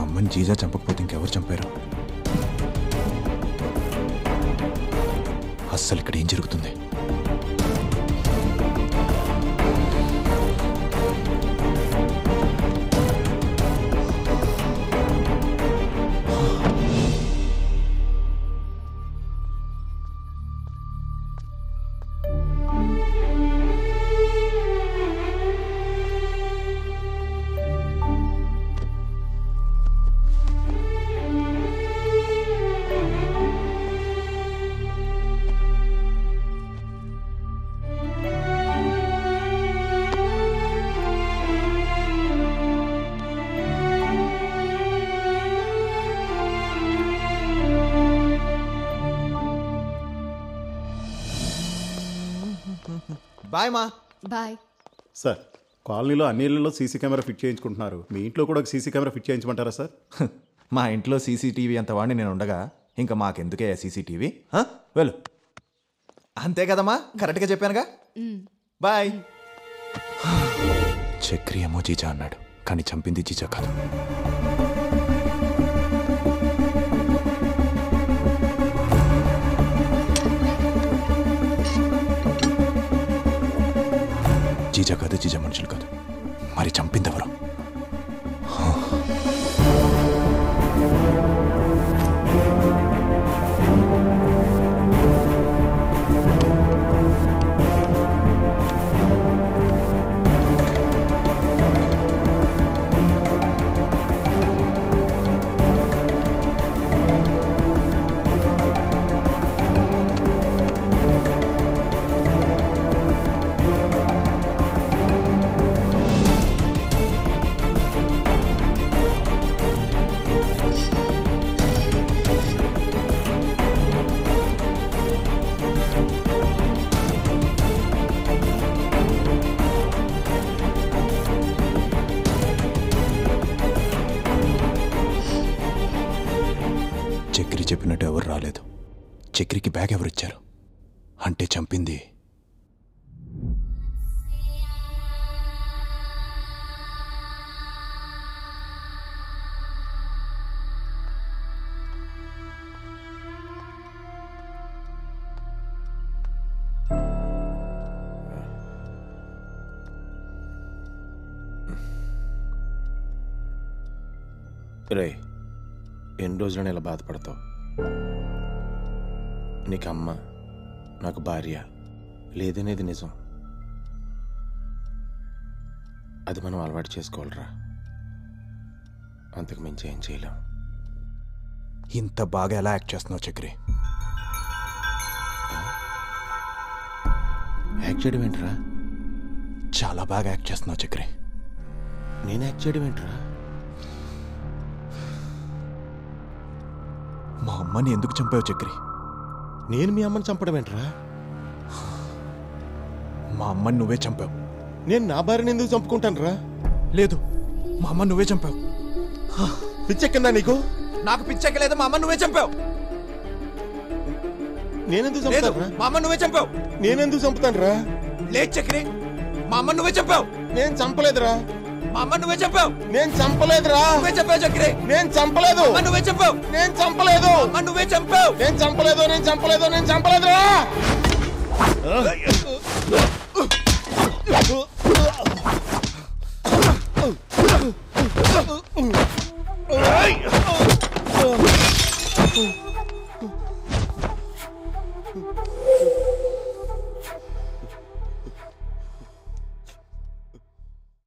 అమ్మని జీజా చంపకపోతే ఇంకెవరు చంపారు అస్సలు ఇక్కడ ఏం జరుగుతుంది బాయ్ మా బాయ్ సార్ కాలనీలో అన్ని ఇళ్లలో సీసీ కెమెరా ఫిట్ చేయించుకుంటున్నారు మీ ఇంట్లో కూడా ఒక సీసీ కెమెరా ఫిట్ చేయించమంటారా సార్ మా ఇంట్లో సీసీటీవీ అంత వాడిని నేను ఉండగా ఇంకా మాకెందుకే సీసీటీవీ వెళ్ళు అంతే కదమ్మా కరెక్ట్గా చెప్పానుగా బాయ్ చక్రి ఏమో జీజా అన్నాడు కానీ చంపింది జీజా కాదు జీజా కాదు జీజా మనుషులు కాదు మరి చంపింది ఎవరు చక్రి చెప్పినట్టు ఎవరు రాలేదు చక్రికి బ్యాగ్ ఎవరు ఇచ్చారు అంటే చంపింది రే ఎన్ని రోజులని ఇలా బాధపడతావు నీకు అమ్మ నాకు భార్య లేదనేది నిజం అది మనం అలవాటు చేసుకోవాలిరా అంతకు మించి ఏం చేయలేం ఇంత బాగా ఎలా యాక్ట్ చేస్తున్నావు చక్రి యాక్ట్ చేయడం ఏంట్రా చాలా బాగా యాక్ట్ చేస్తున్నావు చక్రి నేను యాక్ట్ చేయడం ఏంట్రా మా అమ్మని ఎందుకు చంపావు చక్రి నేను మీ అమ్మని చంపడం ఏంట్రా మా అమ్మని నువ్వే చంపావు నేను నా భార్యని ఎందుకు చంపుకుంటాను రా లేదు మా అమ్మని నువ్వే చంపావు పిచ్చెక్కిందా నీకు నాకు పిచ్చెక్కలేదు మా అమ్మ నువ్వే చంపావు నేనెందుకు లేదు చంపుతాను రా మా అమ్మ నువ్వే చంపావు నేనెందుకు చంపుతాను రా లేదు చక్రి మా అమ్మ నువ్వే చంపావు నేను చంపలేదురా మా అమ్మ నువ్వే చంపావు నేను చంపలేదురా నువ్వే చంపావు చక్రి నేను చంపలేదు అమ్మ నువ్వే చంపావు నేను చంపలేదు అమ్మ నువ్వే చంపావు నేను చంపలేదు నేను చంపలేదు నేను చంపలేదురా